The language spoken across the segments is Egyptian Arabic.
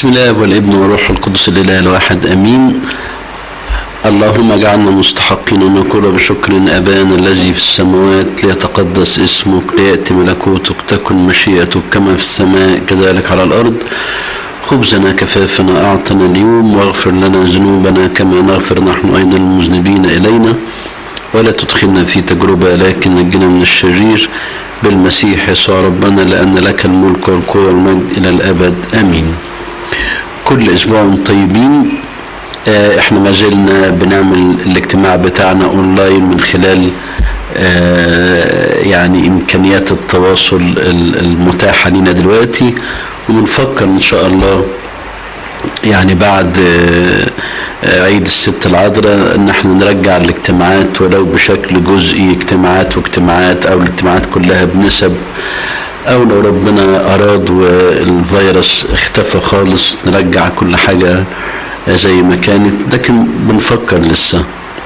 بسم الله والابن والروح القدس الاله الواحد امين اللهم اجعلنا مستحقين ان نقول بشكر ابانا الذي في السماوات ليتقدس اسمك لياتي ملكوتك تكن مشيئتك كما في السماء كذلك على الارض خبزنا كفافنا اعطنا اليوم واغفر لنا ذنوبنا كما نغفر نحن ايضا المذنبين الينا ولا تدخلنا في تجربه لكن نجنا من الشرير بالمسيح يسوع ربنا لان لك الملك والقوه والمجد الى الابد امين كل اسبوع طيبين آه، احنا ما زلنا بنعمل الاجتماع بتاعنا اونلاين من خلال آه، يعني امكانيات التواصل ال- المتاحه لنا دلوقتي وبنفكر ان شاء الله يعني بعد آه، آه، عيد الست العذراء ان احنا نرجع الاجتماعات ولو بشكل جزئي اجتماعات واجتماعات او الاجتماعات كلها بنسب او لو ربنا اراد والفيروس اختفى خالص نرجع كل حاجه زي ما كانت لكن بنفكر لسه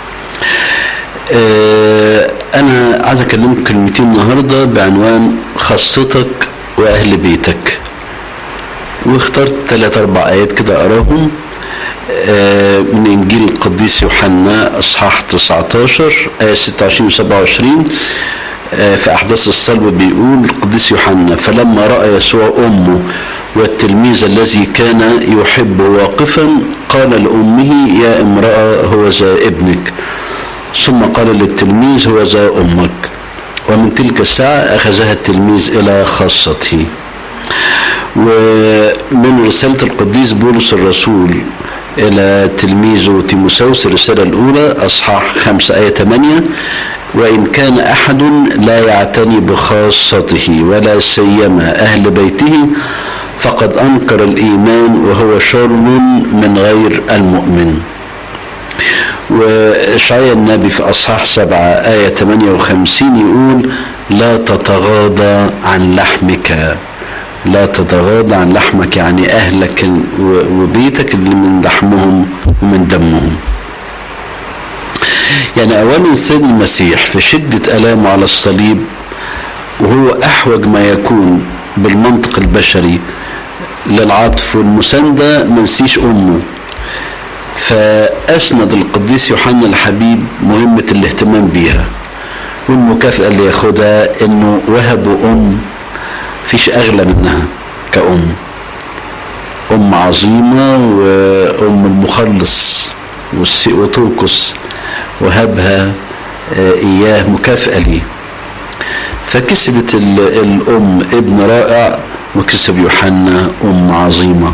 آه، انا عايز اكلمك كلمتين النهارده بعنوان خاصتك واهل بيتك واخترت ثلاث اربع ايات كده اقراهم آه، من انجيل القديس يوحنا اصحاح 19 ايه 26 و 27 آه، في احداث الصلب بيقول القديس يوحنا فلما راى يسوع امه والتلميذ الذي كان يحبه واقفا قال لامه يا امراه هو ذا ابنك ثم قال للتلميذ هو ذا امك ومن تلك الساعه اخذها التلميذ الى خاصته ومن رسالة القديس بولس الرسول إلى تلميذه تيموساوس الرسالة الأولى أصحاح 5 آية 8 وإن كان أحد لا يعتني بخاصته ولا سيما أهل بيته فقد أنكر الإيمان وهو شر من غير المؤمن وإشعياء النبي في أصحاح 7 آية 58 يقول لا تتغاضى عن لحمك لا تتغاضى عن لحمك يعني أهلك و- وبيتك اللي من لحمهم ومن دمهم يعني أولا السيد المسيح في شدة ألامه على الصليب وهو أحوج ما يكون بالمنطق البشري للعطف والمساندة ما نسيش أمه فأسند القديس يوحنا الحبيب مهمة الاهتمام بيها والمكافأة اللي ياخدها إنه وهبوا أم فيش أغلى منها كأم أم عظيمة وأم المخلص والسيوتوكس وهبها آه، إياه مكافأة ليه فكسبت ال- الأم ابن رائع وكسب يوحنا أم عظيمة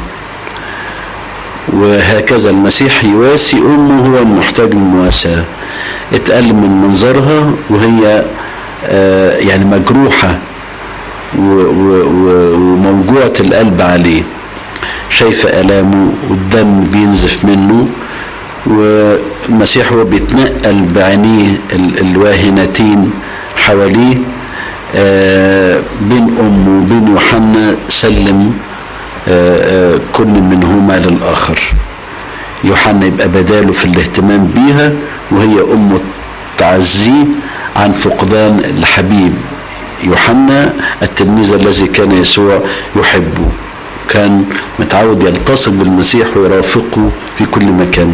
وهكذا المسيح يواسي أمه هو المحتاج للمواساة اتقل من منظرها وهي آه، يعني مجروحة و- و- و- وموجوعة القلب عليه شايفة آلامه والدم بينزف منه والمسيح هو بيتنقل بعينيه ال- الواهنتين حواليه آه، بين أمه وبين يوحنا سلم آه، آه، كل منهما للآخر يوحنا يبقى بداله في الاهتمام بيها وهي أمه تعزيه عن فقدان الحبيب يوحنا التلميذ الذي كان يسوع يحبه كان متعود يلتصق بالمسيح ويرافقه في كل مكان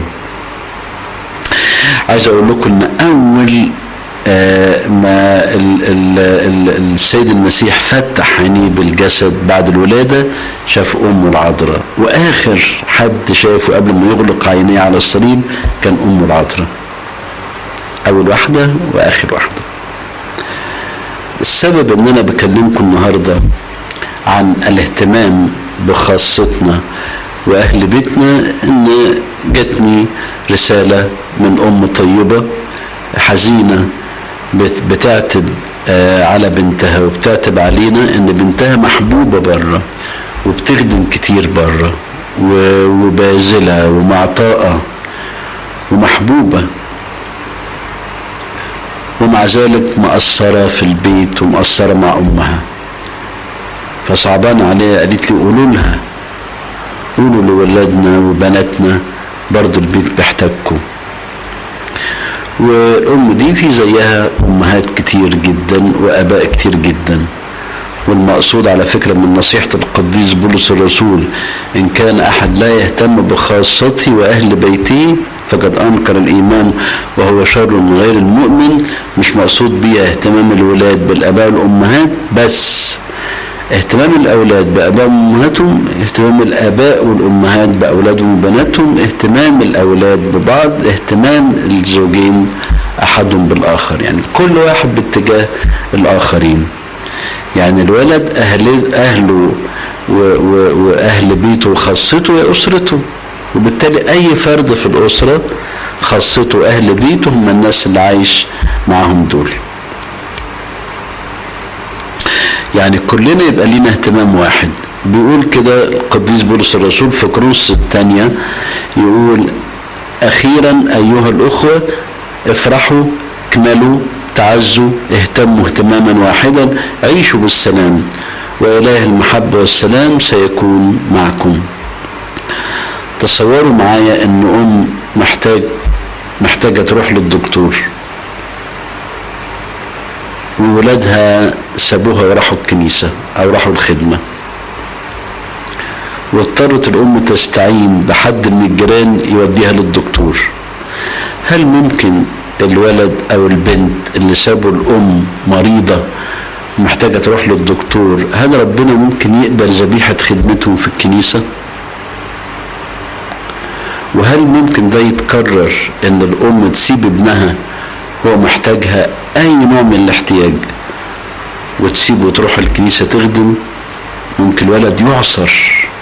عايز اقول لكم ان اول آه، ما ال ال ال السيد المسيح فتح عينيه بالجسد بعد الولادة شاف أمه العذراء وآخر حد شافه قبل ما يغلق عينيه على الصليب كان أمه العذراء أول واحدة وآخر واحدة السبب ان انا بكلمكم النهارده عن الاهتمام بخاصتنا واهل بيتنا ان جاتني رساله من ام طيبه حزينه بت- بتعتب آه، على بنتها وبتعتب علينا ان بنتها محبوبه بره وبتخدم كتير بره و- وباذله ومعطاءه ومحبوبه ومع ذلك مقصرة في البيت ومقصرة مع أمها فصعبان عليها قالت لي قولوا لها قولوا لولادنا وبناتنا برضو البيت بيحتاجكم والأم دي في زيها أمهات كتير جدا وآباء كتير جدا والمقصود على فكرة من نصيحة القديس بولس الرسول إن كان أحد لا يهتم بخاصته وأهل بيته فقد أنكر الإيمان وهو شر من غير المؤمن مش مقصود بيه اهتمام الولاد بالآباء والأمهات بس اهتمام الأولاد بآبائهم وأمهاتهم اهتمام الآباء والأمهات بأولادهم وبناتهم اهتمام الأولاد ببعض اهتمام الزوجين أحدهم بالآخر يعني كل واحد باتجاه الآخرين يعني الولد أهل أهله و- و- وأهل بيته وخاصته هي أسرته وبالتالي أي فرد في الأسرة خاصته وأهل بيته هم الناس اللي عايش معاهم دول يعني كلنا يبقى لينا اهتمام واحد بيقول كده القديس بولس الرسول في كروس الثانية يقول أخيرا أيها الأخوة افرحوا اكملوا تعزوا اهتموا اهتماما واحدا عيشوا بالسلام وإله المحبة والسلام سيكون معكم تصوروا معايا ان ام محتاج محتاجة تروح للدكتور وولادها سابوها وراحوا الكنيسة او راحوا الخدمة واضطرت الام تستعين بحد من الجيران يوديها للدكتور هل ممكن الولد او البنت اللي سابوا الام مريضة محتاجة تروح للدكتور هل ربنا ممكن يقبل ذبيحة خدمتهم في الكنيسة؟ وهل ممكن ده يتكرر ان الام تسيب ابنها هو محتاجها اي نوع من الاحتياج وتسيبه وتروح الكنيسة تخدم ممكن الولد يعصر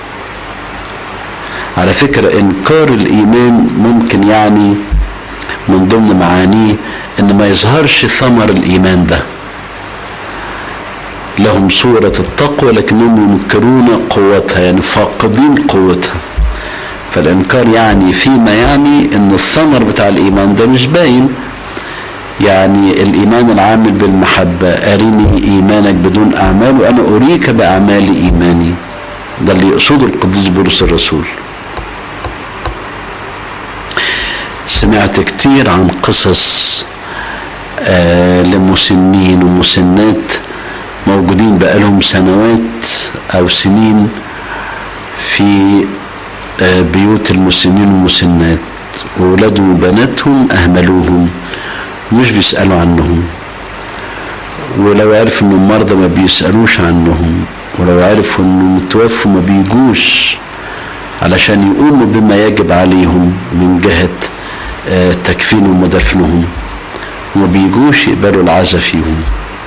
على فكرة انكار الايمان ممكن يعني من ضمن معانيه ان ما يظهرش ثمر الايمان ده لهم صورة التقوى لكنهم ينكرون قوتها يعني فاقدين قوتها فالإنكار يعني فيما يعني إن الثمر بتاع الإيمان ده مش باين يعني الإيمان العامل بالمحبة أريني إيمانك بدون أعمال وأنا أريك بأعمال إيماني ده اللي يقصده القديس بولس الرسول سمعت كتير عن قصص آه لمسنين ومسنات موجودين بقالهم سنوات أو سنين في آه بيوت المسنين والمسنات وولادهم وبناتهم أهملوهم مش بيسألوا عنهم ولو عرفوا انهم مرضى ما بيسألوش عنهم ولو عرفوا انهم توفوا ما بيجوش علشان يقوموا بما يجب عليهم من جهة آه تكفينهم ودفنهم وما بيجوش يقبلوا العزا فيهم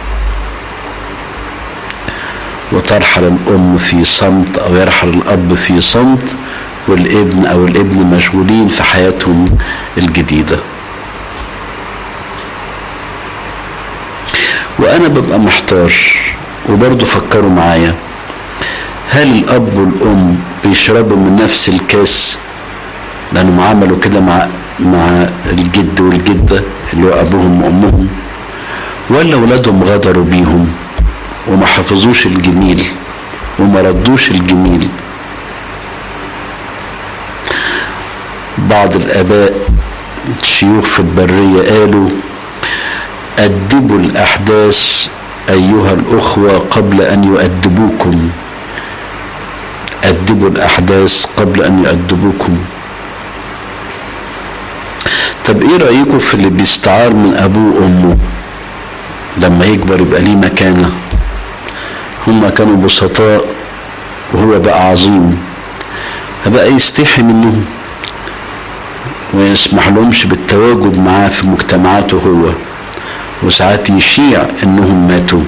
وترحل الأم في صمت أو يرحل الأب في صمت والابن أو الابن مشغولين في حياتهم الجديدة وأنا ببقى محتار وبرضه فكروا معايا هل الأب والأم بيشربوا من نفس الكاس لأنهم عملوا كده مع مع الجد والجدة اللي هو أبوهم وأمهم ولا ولادهم غدروا بيهم وما حفظوش الجميل وما ردوش الجميل بعض الآباء شيوخ في البرية قالوا أدبوا الأحداث أيها الأخوة قبل أن يؤدبوكم أدبوا الأحداث قبل أن يؤدبوكم طب إيه رأيكم في اللي بيستعار من أبوه وأمه لما يكبر يبقى ليه مكانة هما كانوا بسطاء وهو بقى عظيم فبقى يستحي منهم ويسمح لهمش بالتواجد معاه في مجتمعاته هو وساعات يشيع انهم ماتوا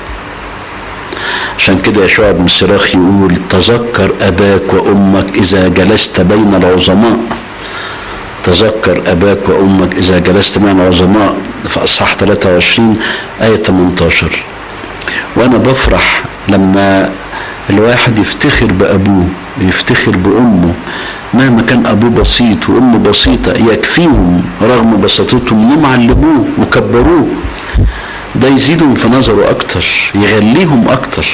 عشان كده يشوع بن صراخ يقول تذكر اباك وامك اذا جلست بين العظماء تذكر اباك وامك اذا جلست بين العظماء في اصحاح 23 ايه 18 وانا بفرح لما الواحد يفتخر بابوه يفتخر بامه مهما كان ابوه بسيط وامه بسيطه يكفيهم رغم بساطتهم انهم علموه وكبروه ده يزيدهم في نظره اكتر يغليهم اكتر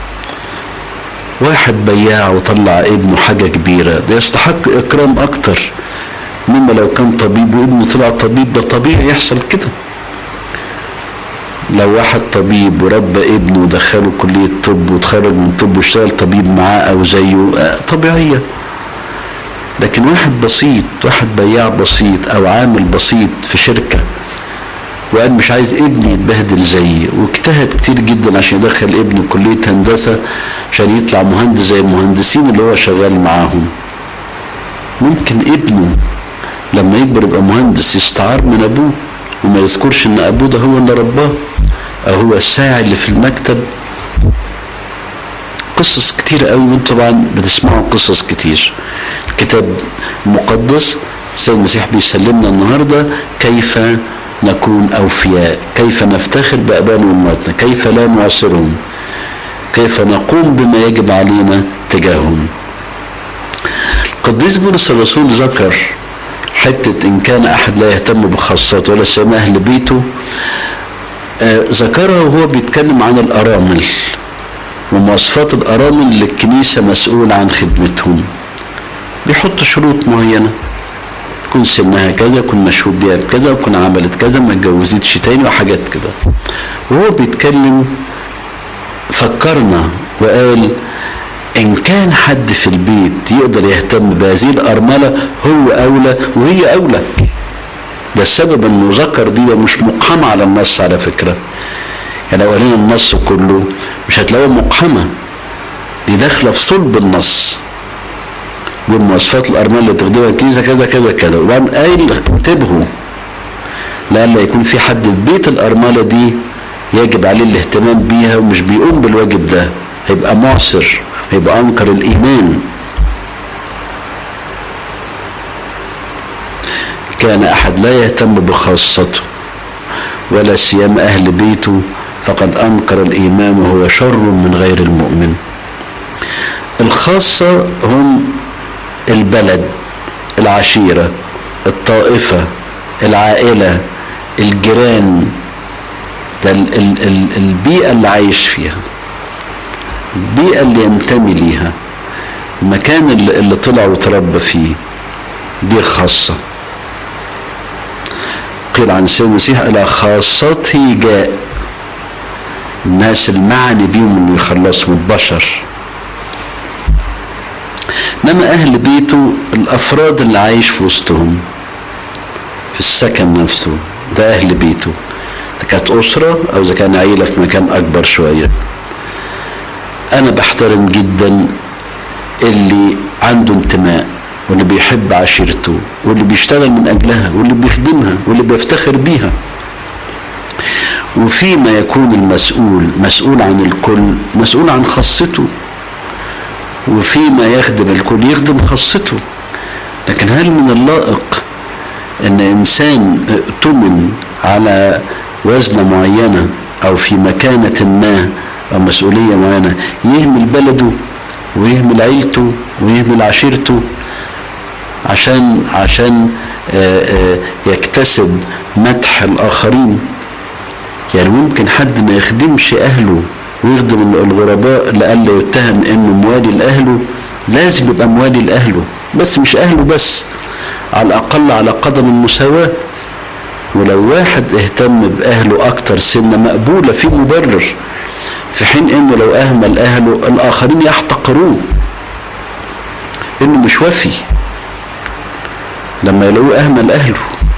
واحد بياع وطلع ابنه حاجه كبيره ده يستحق اكرام اكتر مما لو كان طبيب وابنه طلع طبيب ده طبيعي يحصل كده لو واحد طبيب وربى ابنه ودخله كلية طب وتخرج من طب واشتغل طبيب معاه أو زيه آه، طبيعية لكن واحد بسيط واحد بياع بسيط أو عامل بسيط في شركة وقال مش عايز ابني يتبهدل زيي واجتهد كتير جدا عشان يدخل ابنه كلية هندسة عشان يطلع مهندس زي المهندسين اللي هو شغال معاهم ممكن ابنه لما يكبر يبقى مهندس يستعار من ابوه وما يذكرش ان ابوه ده هو اللي رباه او هو الساعي اللي في المكتب قصص كتير قوي وانتم طبعا بتسمعوا قصص كتير الكتاب المقدس السيد المسيح بيسلمنا النهارده كيف نكون اوفياء كيف نفتخر بابائنا وامهاتنا كيف لا نعصرهم كيف نقوم بما يجب علينا تجاههم القديس بولس الرسول ذكر حتة إن كان أحد لا يهتم بخاصته ولا سيما أهل بيته آه ذكرها وهو بيتكلم عن الأرامل ومواصفات الأرامل اللي الكنيسة مسؤولة عن خدمتهم بيحط شروط معينة يكون سنها كذا يكون مشهود بيها بكذا يكون عملت كذا ما اتجوزتش تاني وحاجات كده وهو بيتكلم فكرنا وقال إن كان حد في البيت يقدر يهتم بهذه الأرملة هو أولى وهي أولى ده السبب انه ذكر دي ده مش مقحمة على النص على فكرة يعني لو قرينا النص كله مش هتلاقوها مقحمة دي داخلة في صلب النص يقول مواصفات الأرملة اللي تخدمها الكنيسة كذا كذا كذا وبعدين قايل انتبهوا لألا يكون في حد في بيت الأرملة دي يجب عليه الاهتمام بيها ومش بيقوم بالواجب ده هيبقى معصر هيبقى أنكر الإيمان كان أحد لا يهتم بخاصته ولا سيما أهل بيته فقد أنكر الإيمان وهو شر من غير المؤمن الخاصة هم البلد العشيرة الطائفة العائلة الجيران ده ال ال ال البيئة اللي عايش فيها البيئة اللي ينتمي ليها المكان اللي, اللي طلع وتربى فيه دي الخاصة قيل عن السيد المسيح إلى خاصته جاء الناس المعني بيهم انه يخلصهم البشر انما اهل بيته الافراد اللي عايش في وسطهم في السكن نفسه ده اهل بيته اذا كانت اسره او اذا كان عيله في مكان اكبر شويه انا بحترم جدا اللي عنده انتماء واللي بيحب عشيرته واللي بيشتغل من اجلها واللي بيخدمها واللي بيفتخر بيها وفيما يكون المسؤول مسؤول عن الكل مسؤول عن خاصته وفيما يخدم الكل يخدم خاصته لكن هل من اللائق ان انسان اؤتمن على وزنة معينة او في مكانة ما او مسؤولية معينة يهمل بلده ويهمل عيلته ويهمل عشيرته عشان عشان يكتسب مدح الاخرين يعني ممكن حد ما يخدمش اهله ويخدم الغرباء لئلا يتهم انه موالي لاهله لازم يبقى موالي لاهله بس مش اهله بس على الاقل على قدم المساواه ولو واحد اهتم باهله اكتر سنه مقبوله في مبرر في حين انه لو اهمل اهله الاخرين يحتقروه انه مش وفي لما يلاقوه اهمل اهله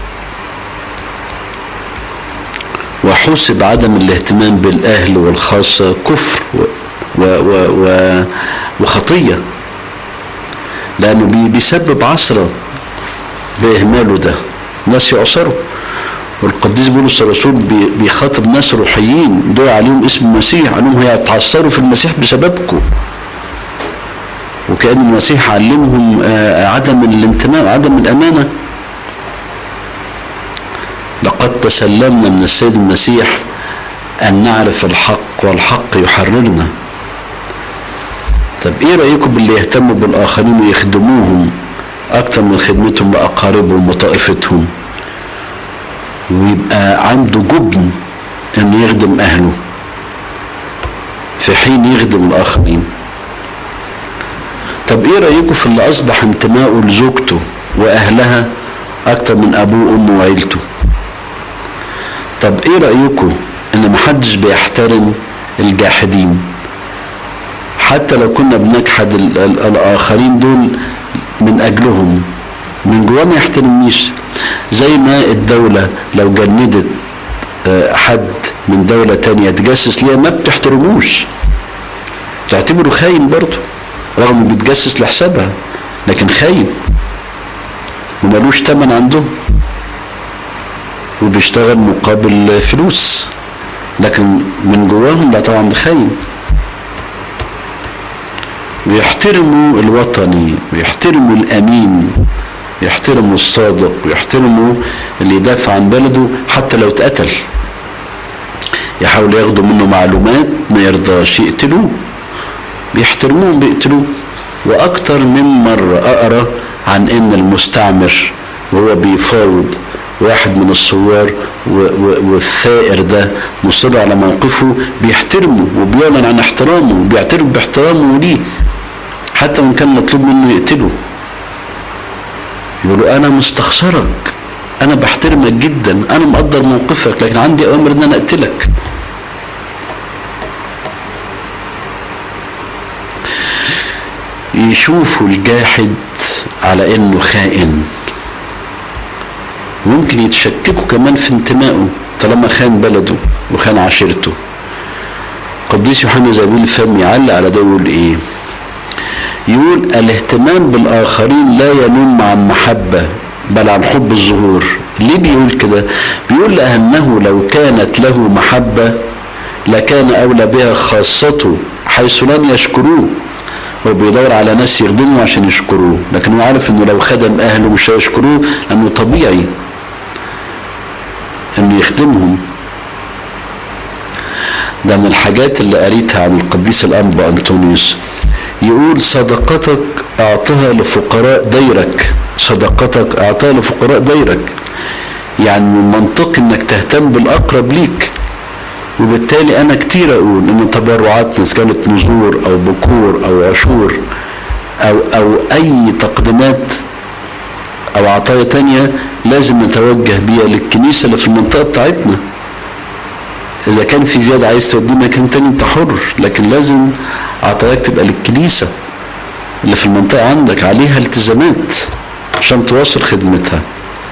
وحسب عدم الاهتمام بالاهل والخاصه كفر و و و و وخطيه لانه بي بيسبب عثره باهماله ده ناس يعصروا والقديس بولس الرسول بيخاطب ناس روحيين دول عليهم اسم المسيح عليهم هيتعثروا في المسيح بسببكم وكأن المسيح علمهم عدم الانتماء عدم الأمانة لقد تسلمنا من السيد المسيح أن نعرف الحق والحق يحررنا طب ايه رأيكم باللي يهتموا بالآخرين ويخدموهم أكتر من خدمتهم لأقاربهم وطائفتهم ويبقى عنده جبن انه يخدم اهله في حين يخدم الاخرين طب ايه رايكم في اللي اصبح انتمائه لزوجته واهلها اكتر من ابوه وامه وعيلته طب ايه رايكم ان ان محدش بيحترم الجاحدين حتى لو كنا بنجحد ال- ال- الاخرين دول من اجلهم من جواه ما يحترمنيش زي ما الدولة لو جندت آه، حد من دولة تانية تجسس ليها ما بتحترموش تعتبره خاين برضه رغم انه بيتجسس لحسابها لكن خاين وملوش تمن عندهم وبيشتغل مقابل فلوس لكن من جواهم لا طبعا ده خاين ويحترموا الوطني ويحترموا الامين يحترموا الصادق ويحترموا اللي يدافع عن بلده حتى لو اتقتل يحاولوا ياخدوا منه معلومات ما يرضاش يقتلوه بيحترموهم بيقتلوه واكتر من مره اقرا عن ان المستعمر وهو بيفاوض واحد من الثوار و- و- والثائر ده مصر على موقفه بيحترمه وبيعلن عن احترامه وبيعترف باحترامه ليه حتى وان كان مطلوب منه يقتله يقولوا انا مستخسرك انا بحترمك جدا انا مقدر موقفك لكن عندي اوامر ان انا اقتلك يشوفوا الجاحد على انه خائن ممكن يتشككوا كمان في انتمائه طالما خان بلده وخان عشيرته قديس يوحنا زابيل الفم يعلق على ده ويقول ايه يقول الاهتمام بالاخرين لا ينم عن محبه بل عن حب الظهور ليه بيقول كده بيقول لانه لو كانت له محبه لكان اولى بها خاصته حيث لن يشكروه هو بيدور على ناس يخدموا عشان يشكروه لكن هو عارف انه لو خدم اهله مش هيشكروه لانه طبيعي انه يخدمهم ده من الحاجات اللي قريتها عن القديس الانبا انطونيوس يقول صدقتك اعطها لفقراء ديرك صدقتك اعطها لفقراء ديرك يعني من منطقي انك تهتم بالاقرب ليك وبالتالي انا كتير اقول ان تبرعاتنا اذا كانت نذور او بكور او عشور او او اي تقديمات او عطايا تانية لازم نتوجه بيها للكنيسة اللي في المنطقة بتاعتنا اذا كان في زيادة عايز توديه مكان تاني انت حر لكن لازم عطاياك تبقى للكنيسة اللي في المنطقة عندك عليها التزامات عشان تواصل خدمتها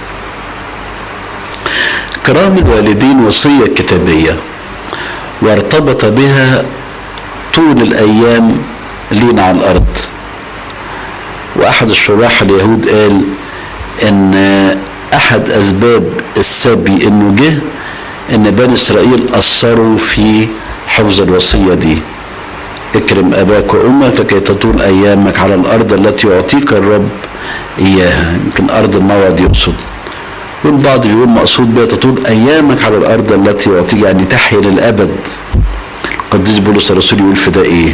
كرام الوالدين وصية كتابية وارتبط بها طول الأيام لينا على الأرض وأحد الشراح اليهود قال إن أحد أسباب السبي إنه جه إن بني إسرائيل أثروا في حفظ الوصية دي اكرم أباك وأمك لكي تطول أيامك على الأرض التي يعطيك الرب إياها يمكن أرض الموعد يقصد والبعض بيقول مقصود بها تطول ايامك على الارض التي يعطيك يعني تحيا للابد القديس بولس الرسول يقول في ده ايه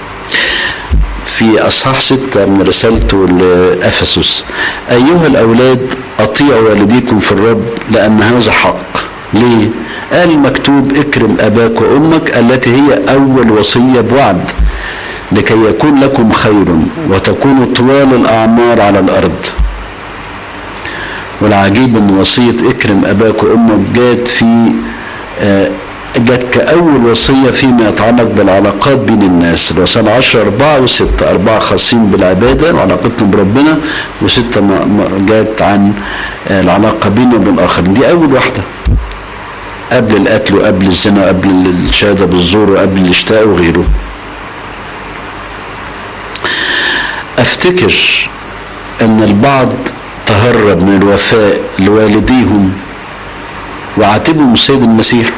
في اصحاح ستة من رسالته لافسس ايها الاولاد اطيعوا والديكم في الرب لان هذا حق ليه قال مكتوب اكرم اباك وامك التي هي اول وصيه بوعد لكي يكون لكم خير وتكونوا طوال الاعمار على الارض والعجيب ان وصيه اكرم اباك وامك جات في آه، جت كأول وصية فيما يتعلق بالعلاقات بين الناس الوصايا العشرة أربعة وستة أربعة خاصين بالعبادة وعلاقتنا بربنا وستة ما- ما- جات عن آه، العلاقة بيننا وبين الآخرين دي أول واحدة قبل القتل وقبل الزنا وقبل الشهادة بالزور وقبل الاشتاء وغيره أفتكر أن البعض تهرب من الوفاء لوالديهم وعاتبهم السيد المسيح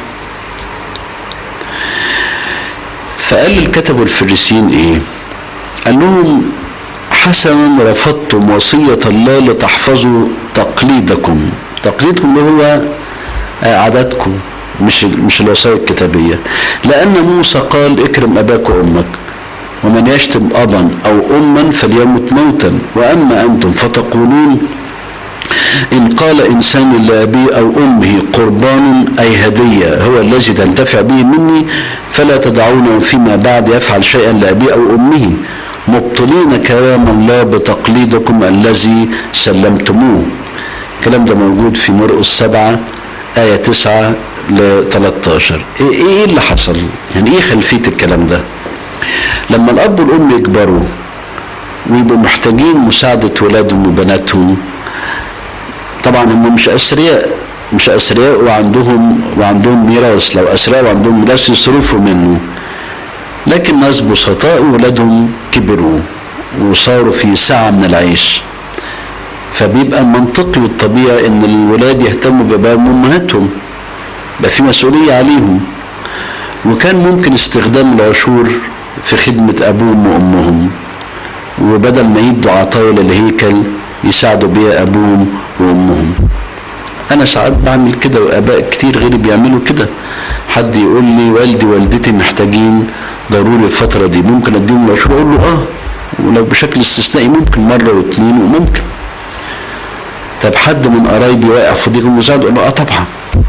فقال الكتب الفريسيين ايه قال لهم حسنا رفضتم وصية الله لتحفظوا تقليدكم تقليدكم اللي هو آه، عاداتكم مش مش الوصايا الكتابية لأن موسى قال اكرم أباك وأمك ومن يشتم أبا أو أما فليمت موتا وأما أنتم فتقولون إن قال إنسان لأبيه أو أمه قربان أي هدية هو الذي تنتفع به مني فلا تدعونه فيما بعد يفعل شيئا لأبيه أو أمه مبطلين كلام الله بتقليدكم الذي سلمتموه الكلام ده موجود في مرقس سبعة آية تسعة ل 13 ايه ايه اللي حصل؟ يعني ايه خلفيه الكلام ده؟ لما الاب والام يكبروا ويبقوا محتاجين مساعده ولادهم وبناتهم طبعا هم مش اثرياء مش اثرياء وعندهم وعندهم ميراث لو اثرياء وعندهم ميراث يصرفوا منه لكن ناس بسطاء ولادهم كبروا وصاروا في سعه من العيش فبيبقى المنطقي والطبيعي ان الولاد يهتموا بابائهم وامهاتهم يبقى في مسؤوليه عليهم وكان ممكن استخدام العشور في خدمه ابوهم وامهم وبدل ما يدوا عطايا للهيكل يساعدوا بيها ابوهم وامهم انا ساعات بعمل كده واباء كتير غيري بيعملوا كده حد يقول لي والدي والدتي محتاجين ضروري الفتره دي ممكن اديهم العشور اقول له اه ولو بشكل استثنائي ممكن مره واثنين وممكن طب حد من قرايبي واقع في ضيق المساعدة اقول له اه طبعا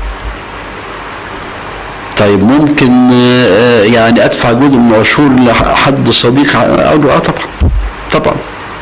طيب ممكن آه، يعني ادفع جزء من العشور لحد صديق اقول له اه طبعا طبعا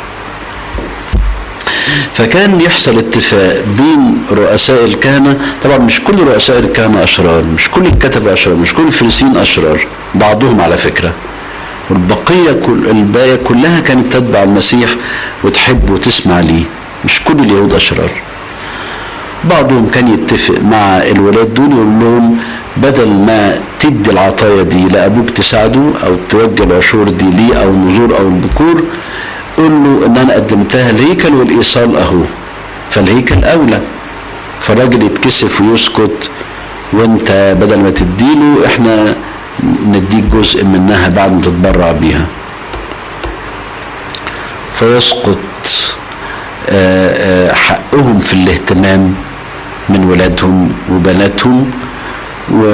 فكان يحصل اتفاق بين رؤساء الكهنة طبعا مش كل رؤساء الكهنة أشرار مش كل الكتبة أشرار مش كل الفريسيين أشرار بعضهم على فكرة والبقية كل الباقية كلها كانت تتبع المسيح وتحب وتسمع ليه مش كل اليهود أشرار بعضهم كان يتفق مع الولاد دول يقول لهم بدل ما تدي العطايا دي لابوك تساعده او توجه العشور دي ليه او النذور او البكور قول له ان انا قدمتها الهيكل والايصال اهو فالهيكل اولى فالراجل يتكسف ويسكت وانت بدل ما تديله احنا نديك جزء منها بعد ما تتبرع بيها فيسقط آه، آه، حقهم في الاهتمام من ولادهم وبناتهم و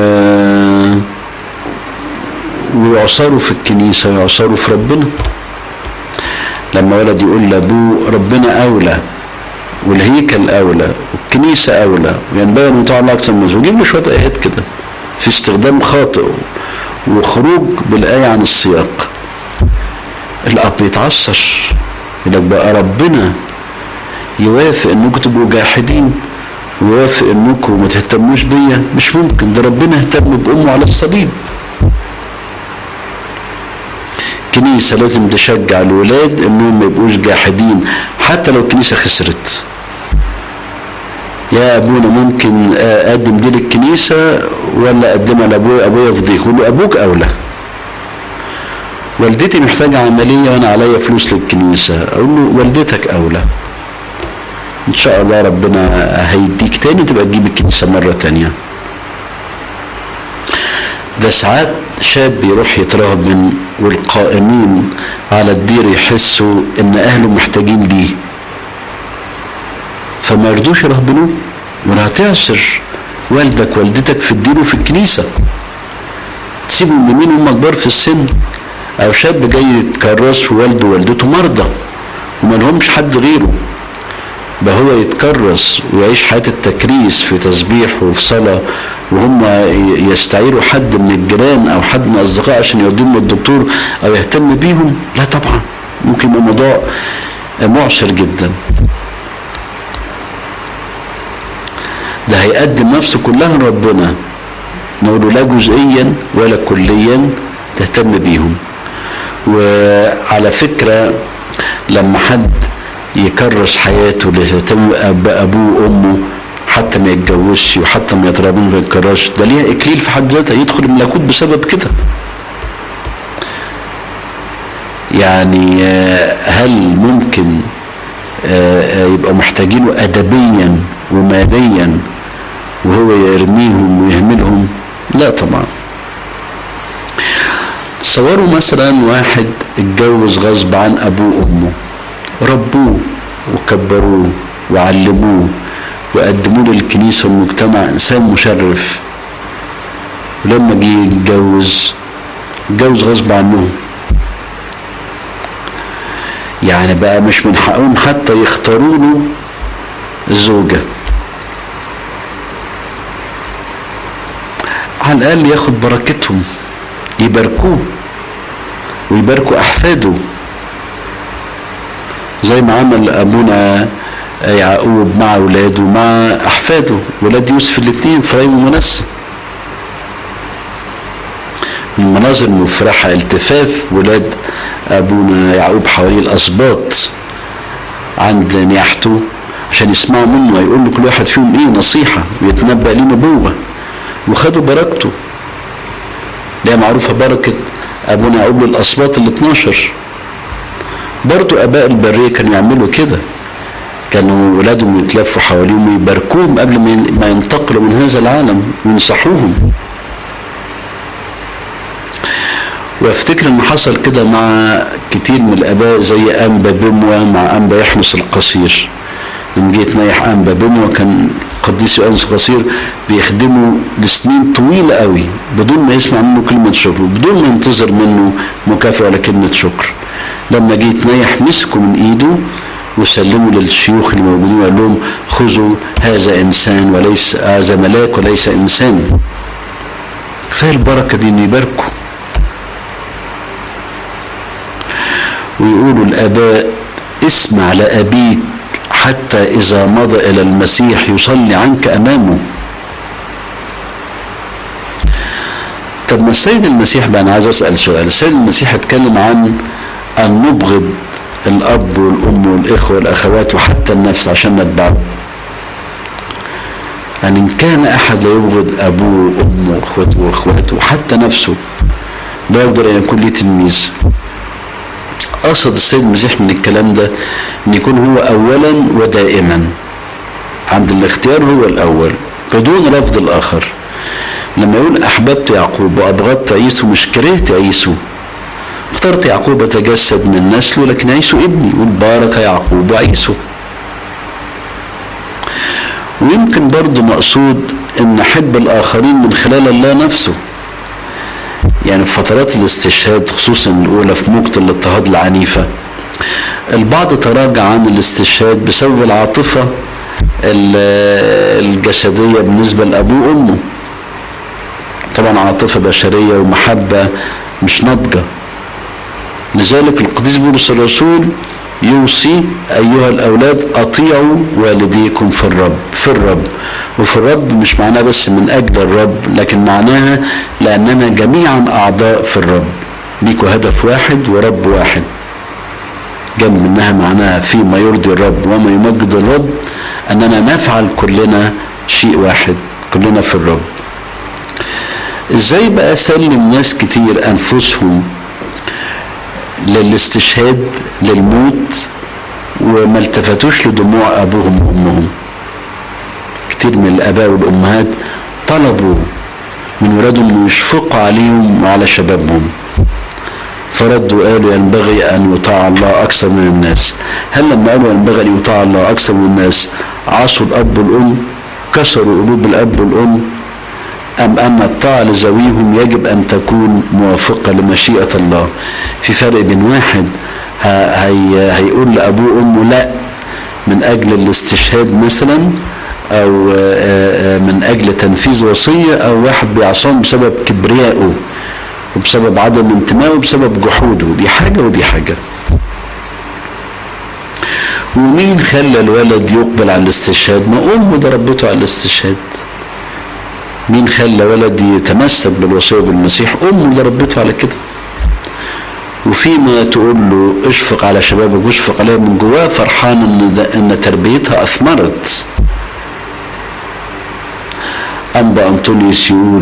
ويعصروا في الكنيسة ويعصروا في ربنا لما ولد يقول لابوه ربنا أولى والهيكل أولى والكنيسة أولى وينبغي أن يطاع الله أكثر من ويجيب له شوية آيات كده في استخدام خاطئ وخروج بالآية عن السياق الأب يتعثر يقول لك بقى ربنا يوافق انكم تبقوا جاحدين ويوافق انكم ما تهتموش بيا مش ممكن ده ربنا اهتم بامه على الصليب الكنيسه لازم تشجع الولاد انهم ما يبقوش جاحدين حتى لو الكنيسه خسرت يا ابونا ممكن اقدم دي للكنيسه ولا اقدمها لابويا ابويا يفضيك يقول له ابوك اولى والدتي محتاجه عمليه وانا عليا فلوس للكنيسه اقول له والدتك اولى ان شاء الله ربنا هيديك تاني تبقى تجيب الكنيسه مره تانيه ده ساعات شاب يروح يترهبن والقائمين على الدير يحسوا ان اهله محتاجين ليه فما يرضوش يرهبنوه ولا هتعسر والدك والدتك في الدين وفي الكنيسه تسيبهم لمين هم كبار في السن او شاب جاي يتكرس ووالده ووالدته مرضى وما لهمش حد غيره بقى هو يتكرس ويعيش حياة التكريس في تسبيح وفي صلاة وهم يستعيروا حد من الجيران أو حد من الأصدقاء عشان يوديهم للدكتور أو يهتم بيهم لا طبعا ممكن يبقى موضوع معسر جدا ده هيقدم نفسه كلها لربنا نقول لا جزئيا ولا كليا تهتم بيهم وعلى فكرة لما حد يكرس حياته ليهتم بابوه وامه حتى ما يتجوزش وحتى ما يتربى ما يتكررش ده ليها اكليل في حد ذاتها يدخل الملكوت بسبب كده يعني هل ممكن يبقى محتاجينه ادبيا وماديا وهو يرميهم ويهملهم لا طبعا تصوروا مثلا واحد اتجوز غصب عن ابوه وامه ربوه وكبروه وعلموه وقدموه للكنيسة والمجتمع إنسان مشرف ولما جه يتجوز اتجوز غصب عنهم يعني بقى مش من حقهم حتى يختاروا له الزوجة على الأقل ياخد بركتهم يباركوه ويباركوا أحفاده زي ما عمل ابونا يعقوب مع اولاده مع احفاده ولاد يوسف الاثنين افرايم ومنسى المناظر المفرحة التفاف ولاد أبونا يعقوب حواليه الأسباط عند نياحته عشان يسمعوا منه هيقول له كل واحد فيهم ايه نصيحة ويتنبأ ليه نبوة وخدوا بركته اللي هي معروفة بركة أبونا يعقوب للأسباط ال 12 برضو آباء البرية كانوا يعملوا كده كانوا ولادهم يتلفوا حواليهم ويباركوهم قبل ما ينتقلوا من هذا العالم وينصحوهم وافتكر ان حصل كده مع كتير من الاباء زي انبا بموى مع انبا يحنس القصير لما جيت نايح انبا بموى كان قديس يوحنس القصير بيخدمه لسنين طويله قوي بدون ما يسمع منه كلمه شكر بدون ما ينتظر منه مكافاه ولا كلمه شكر لما جيت نايح مسكه من ايده وسلموا للشيوخ اللي موجودين وقال لهم خذوا هذا انسان وليس هذا ملاك وليس انسان كفايه البركه دي ان يباركوا ويقولوا الاباء اسمع لابيك حتى اذا مضى الى المسيح يصلي عنك امامه طب ما السيد المسيح بقى انا عايز اسال سؤال السيد المسيح اتكلم عن ان نبغض الاب والام والاخوه والاخوات وحتى النفس عشان نتبعه يعني ان كان احد لا يبغض ابوه وامه واخوته واخواته وحتى نفسه لا يقدر ان يكون ليه تلميذ قصد السيد المسيح من الكلام ده ان يكون هو اولا ودائما عند الاختيار هو الاول بدون رفض الاخر لما يقول احببت يعقوب وابغضت عيسو مش كرهت عيسو اخترت يعقوب يتجسد من نسله لكن عيسو ابني يقول بارك يعقوب وعيسو ويمكن برضه مقصود ان نحب الاخرين من خلال الله نفسه يعني في فترات الاستشهاد خصوصا الاولى في موجة الاضطهاد العنيفة البعض تراجع عن الاستشهاد بسبب العاطفة الجسدية بالنسبة لأبوه وأمه طبعا عاطفة بشرية ومحبة مش ناضجة لذلك القديس بولس الرسول يوصي أيها الأولاد أطيعوا والديكم في الرب في الرب وفي الرب مش معناها بس من أجل الرب لكن معناها لأننا جميعا أعضاء في الرب ليكوا هدف واحد ورب واحد جنب منها معناها فيما يرضي الرب وما يمجد الرب أننا نفعل كلنا شيء واحد كلنا في الرب ازاي بقى سلم ناس كتير انفسهم للاستشهاد للموت وما التفتوش لدموع ابوهم وامهم كتير من الاباء والامهات طلبوا من ولادهم انه يشفقوا عليهم وعلى شبابهم فردوا قالوا ينبغي ان يطاع الله اكثر من الناس هل لما قالوا ينبغي ان يطاع الله اكثر من الناس عصوا الاب والام كسروا قلوب الاب والام أم أن الطاعة لذويهم يجب أن تكون موافقة لمشيئة الله في فرق بين واحد هي هيقول لأبوه وأمه لا من أجل الاستشهاد مثلا أو من أجل تنفيذ وصية أو واحد بيعصاهم بسبب كبريائه وبسبب عدم انتمائه وبسبب جحوده دي حاجة ودي حاجة ومين خلى الولد يقبل على الاستشهاد ما أمه ده ربته على الاستشهاد مين خلى ولد يتمسك بالوصيه بالمسيح امه اللي ربته على كده وفيما تقول له اشفق على شبابك واشفق عليها من جواه فرحان ان ان تربيتها اثمرت انبا انطونيوس يقول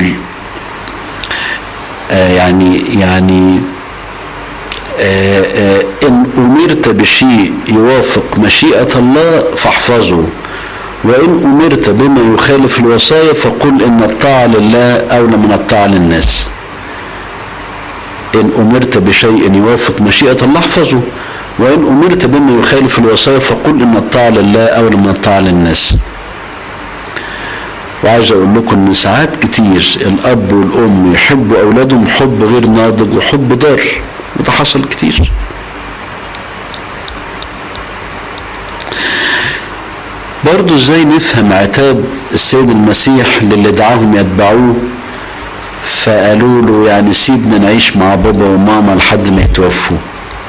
آه يعني يعني آه آه ان امرت بشيء يوافق مشيئه الله فاحفظه وإن أمرت بما يخالف الوصايا فقل إن الطاعة لله أولى من الطاعة للناس إن أمرت بشيء يوافق مشيئة الله احفظه وإن أمرت بما يخالف الوصايا فقل إن الطاعة لله أولى من الطاعة للناس وعايز أقول لكم إن ساعات كتير الأب والأم يحبوا أولادهم حب غير ناضج وحب ضار وده حصل كتير برضو ازاي نفهم عتاب السيد المسيح للي دعاهم يتبعوه فقالوا له يعني سيبنا نعيش مع بابا وماما لحد ما يتوفوا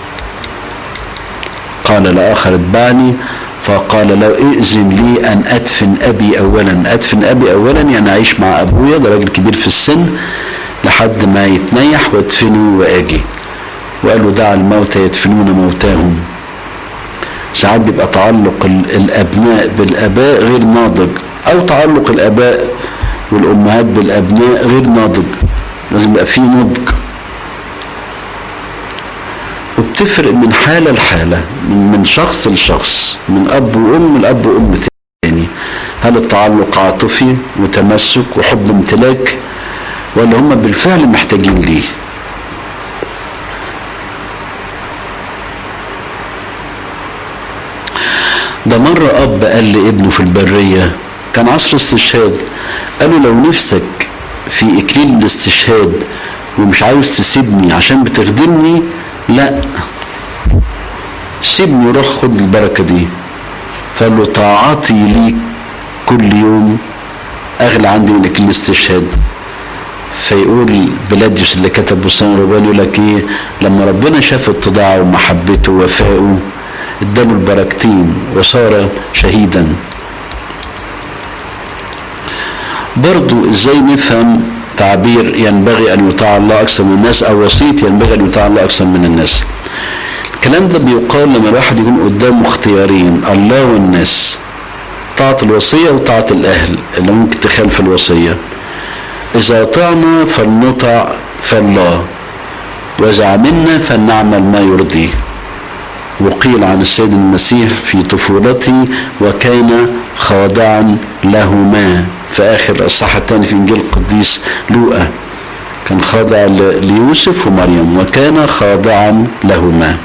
قال لآخر اتبعني فقال له ائذن لي أن أدفن أبي أولا أدفن أبي أولا يعني أعيش مع أبويا ده راجل كبير في السن لحد ما يتنيح وادفنه واجي وقالوا دع الموتى يدفنون موتاهم ساعات بيبقى تعلق الابناء بالاباء غير ناضج او تعلق الاباء والامهات بالابناء غير ناضج لازم يبقى فيه نضج وبتفرق من حالة لحالة من شخص لشخص من أب وأم لأب وأم تاني هل التعلق عاطفي وتمسك وحب امتلاك ولا هم بالفعل محتاجين ليه ده مرة أب قال لابنه في البرية كان عصر استشهاد قالوا لو نفسك في إكليل الاستشهاد ومش عاوز تسيبني عشان بتخدمني لا سيبني وروح خد البركة دي فقال له طاعتي ليك كل يوم أغلى عندي من إكليل الاستشهاد فيقول بلاديوس اللي كتب بستان ربان يقول لك ايه لما ربنا شاف اتضاعه ومحبته ووفائه اداله البركتين وصار شهيدا برضو ازاي نفهم تعبير ينبغي ان يطاع الله اكثر من الناس او وصيه ينبغي ان يطاع الله اكثر من الناس الكلام ده بيقال لما الواحد يكون قدامه اختيارين الله والناس طاعة الوصية وطاعة الأهل اللي ممكن تخالف الوصية إذا أطعنا فلنطع فالله وإذا عملنا فلنعمل ما يرضيه وقيل عن السيد المسيح في طفولته وكان خاضعا لهما في آخر الإصحاح الثاني في إنجيل القديس لوقا كان خاضع ليوسف ومريم وكان خاضعا لهما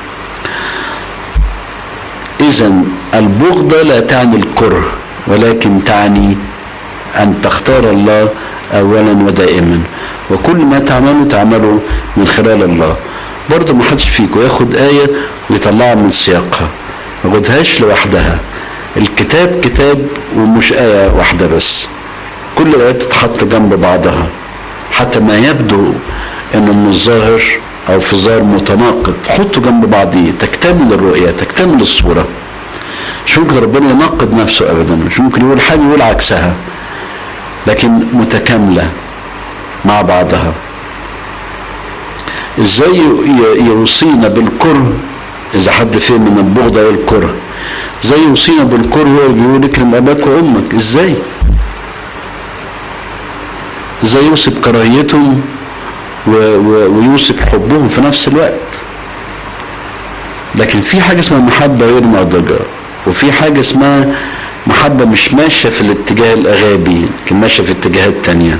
إذا البغضة لا تعني الكره ولكن تعني أن تختار الله أولا ودائما وكل ما تعمله تعمله من خلال الله برضه ما حدش فيكم ياخد آية ويطلعها من سياقها ما ياخدهاش لوحدها الكتاب كتاب ومش آية واحدة بس كل الآيات تتحط جنب بعضها حتى ما يبدو انه من الظاهر او في ظاهر متناقض حطه جنب بعضيه تكتمل الرؤية تكتمل الصورة مش ممكن ربنا يناقض نفسه ابدا مش ممكن يقول حاجة يقول عكسها لكن متكاملة مع بعضها ازاي يوصينا بالكره اذا حد فهم من البغضة ايه الكره ازاي يوصينا بالكره وهو بيقول اكرم اباك وامك ازاي ازاي يوصي بكراهيتهم ويوصي بحبهم في نفس الوقت لكن في حاجة اسمها محبة غير ناضجة وفي حاجة اسمها محبة مش ماشية في الاتجاه الأغابي لكن ماشية في اتجاهات تانية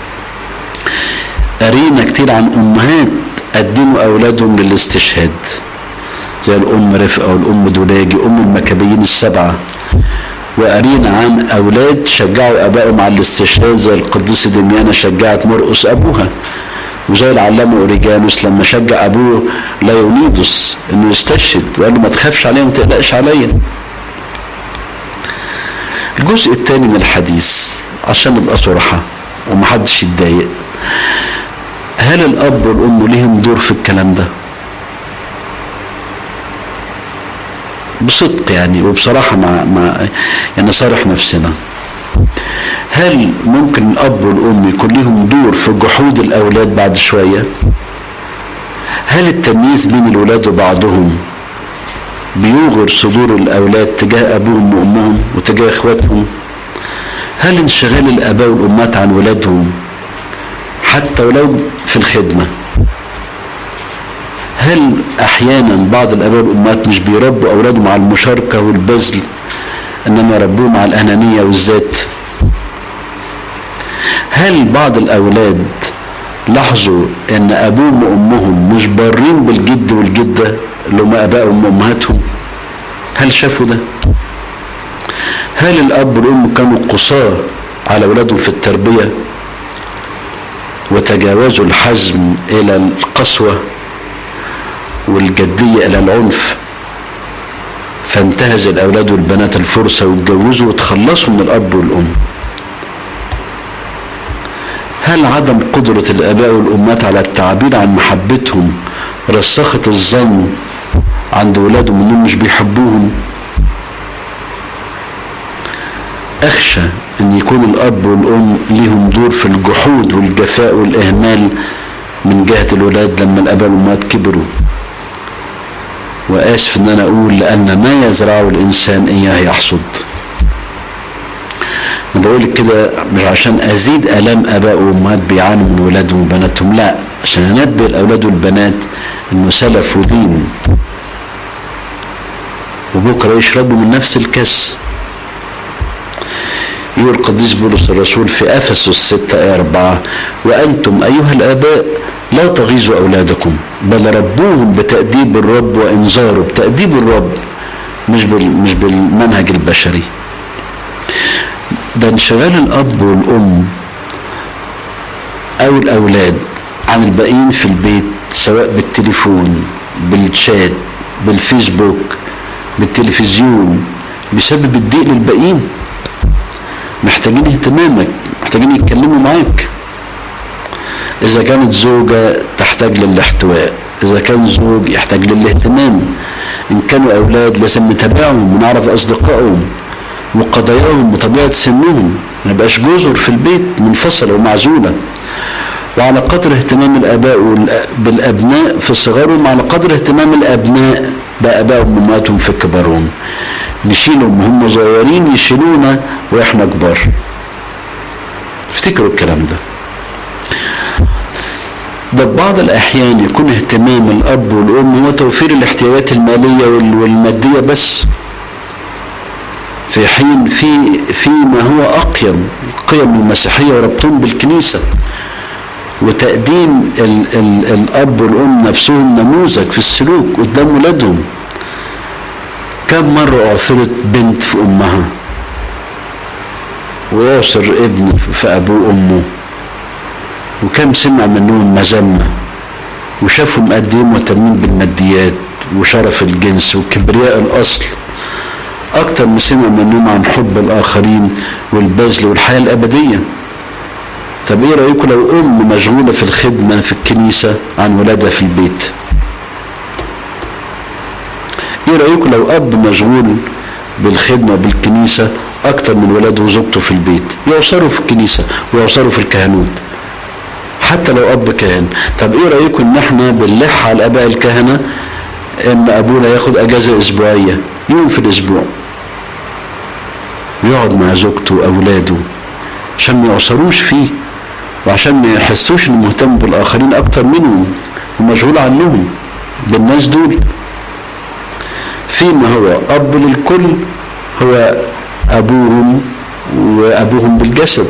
قرينا كتير عن أمهات قدموا أولادهم للاستشهاد زي الأم رفقة والأم دولاجي أم المكابيين السبعة وقرينا عن أولاد شجعوا أبائهم على الاستشهاد زي القديسة دميانة شجعت مرقس أبوها وزي العلامة أوريجانوس لما شجع أبوه ليونيدوس إنه يستشهد وقال له ما تخافش عليا وما تقلقش عليا الجزء الثاني من الحديث عشان نبقى صراحة ومحدش يتضايق هل الأب والأم ليهم دور في الكلام ده؟ بصدق يعني وبصراحة مع, مع يعني صارح نفسنا هل ممكن الأب والأم يكون لهم دور في جحود الأولاد بعد شوية؟ هل التمييز بين الولاد وبعضهم بيوغر صدور الأولاد تجاه أبوهم وأمهم وتجاه إخواتهم؟ هل انشغال الآباء والأمهات عن ولادهم حتى ولو في الخدمة هل احيانا بعض الاباء والامهات مش بيربوا اولادهم على المشاركه والبذل انما يربوهم على الانانيه والذات هل بعض الاولاد لاحظوا ان ابوهم وامهم مش بارين بالجد والجده اللي هم ابائهم وامهاتهم هل شافوا ده هل الاب والام كانوا قصاه على اولادهم في التربيه وتجاوزوا الحزم الى القسوه والجدية إلى العنف فانتهز الأولاد والبنات الفرصة واتجوزوا وتخلصوا من الأب والأم هل عدم قدرة الآباء والأمهات على التعبير عن محبتهم رسخت الظن عند ولادهم انهم مش بيحبوهم اخشى ان يكون الاب والام ليهم دور في الجحود والجفاء والاهمال من جهة الولاد لما الاباء والامهات كبروا واسف ان انا اقول لان ما يزرعه الانسان اياه يحصد انا بقول كده مش عشان ازيد الام اباء وامهات بيعانوا من ولادهم وبناتهم لا عشان انبه الاولاد والبنات انه سلف ودين وبكره يشربوا من نفس الكاس يقول القديس بولس الرسول في افسس 6 ايه 4 وانتم ايها الاباء لا تغيظوا اولادكم بل ربوهم بتاديب الرب وانذاره بتاديب الرب مش بال مش بالمنهج البشري ده انشغال الاب والام او الاولاد عن الباقيين في البيت سواء بالتليفون بالشات بالفيسبوك بالتلفزيون بسبب الضيق للباقيين محتاجين اهتمامك محتاجين يتكلموا معاك اذا كانت زوجة تحتاج للاحتواء اذا كان زوج يحتاج للاهتمام ان كانوا اولاد لازم نتابعهم ونعرف اصدقائهم وقضاياهم وطبيعة سنهم ما يبقاش جزر في البيت منفصلة ومعزولة وعلى قدر اهتمام الاباء بالابناء في صغرهم على قدر اهتمام الابناء بابائهم وامهاتهم في كبرهم نشيلهم وهم صغيرين يشيلونا واحنا كبار افتكروا الكلام ده ده بعض الأحيان يكون اهتمام الأب والأم هو توفير الاحتياجات المالية والمادية بس في حين في فيما هو أقيم القيم المسيحية وربطهم بالكنيسة وتقديم ال ال الأب والأم نفسهم نموذج في السلوك قدام ولادهم كم مرة أعثرت بنت في أمها ويعصر ابن في أبوه وأمه وكم سمع منهم مذمة وشافهم قد ايه مهتمين بالماديات وشرف الجنس وكبرياء الأصل أكتر ما سمع منهم عن حب الآخرين والبذل والحياة الأبدية طب ايه رأيكم لو أم مشغولة في الخدمة في الكنيسة عن ولادها في البيت ايه رأيكم لو أب مشغول بالخدمة بالكنيسة أكتر من ولاده وزوجته في البيت يعصروا في الكنيسة ويعصروا في الكهنوت حتى لو اب كاهن طب ايه رايكم ان احنا بنلح على الاباء الكهنه ان ابونا ياخد اجازه اسبوعيه يوم في الاسبوع ويقعد مع زوجته واولاده عشان ما يعصروش فيه وعشان ما يحسوش انه مهتم بالاخرين اكتر منهم ومشغول عنهم بالناس دول فيما هو اب للكل هو ابوهم وابوهم بالجسد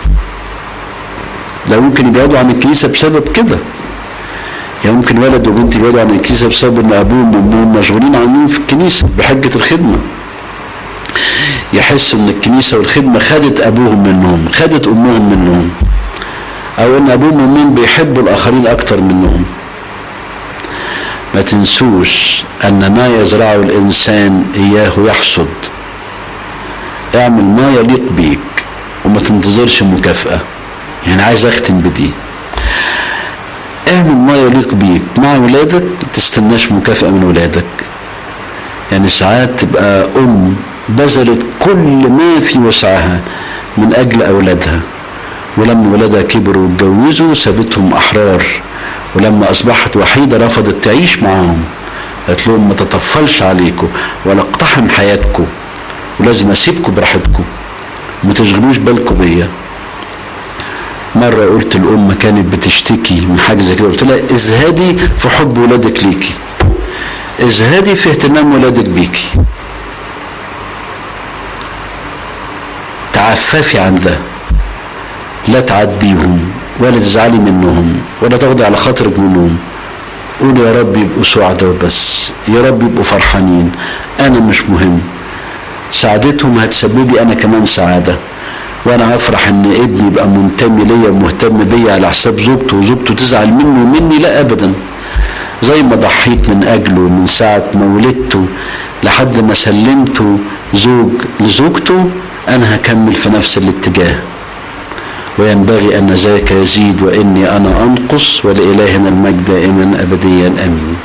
ده ممكن يبعدوا عن الكنيسة بسبب كده يعني ممكن ولد وبنت يبعدوا عن الكنيسة بسبب ان ابوهم وامهم مشغولين عنهم في الكنيسة بحجة الخدمة يحسوا ان الكنيسة والخدمة خدت ابوهم منهم خدت امهم منهم او ان ابوهم وامهم بيحبوا الاخرين اكتر منهم ما تنسوش ان ما يزرعه الانسان اياه يحصد اعمل ما يليق بيك وما تنتظرش مكافأة يعني عايز اختم بدي اعمل ما يليق بيك مع ولادك ما تستناش مكافأة من ولادك يعني ساعات تبقى ام بذلت كل ما في وسعها من اجل اولادها ولما ولادها كبروا واتجوزوا سابتهم احرار ولما اصبحت وحيده رفضت تعيش معاهم قالت لهم ما تطفلش عليكم ولا اقتحم حياتكم ولازم اسيبكم براحتكم ما تشغلوش بالكم بيا مرة قلت الأم كانت بتشتكي من حاجة زي كده قلت لها ازهدي في حب ولادك ليكي ازهدي في اهتمام ولادك بيكي تعففي عن ده لا تعديهم ولا تزعلي منهم ولا تاخدي على خاطرك منهم قول يا رب يبقوا سعداء وبس يا رب يبقوا فرحانين انا مش مهم سعادتهم هتسبب لي انا كمان سعاده وانا افرح ان ابني يبقى منتمي ليا ومهتم بيا على حساب زوجته وزوجته تزعل منه ومني لا ابدا زي ما ضحيت من اجله من ساعه ما ولدته لحد ما سلمته زوج لزوجته انا هكمل في نفس الاتجاه وينبغي ان ذاك يزيد واني انا انقص ولالهنا المجد دائما ابديا امين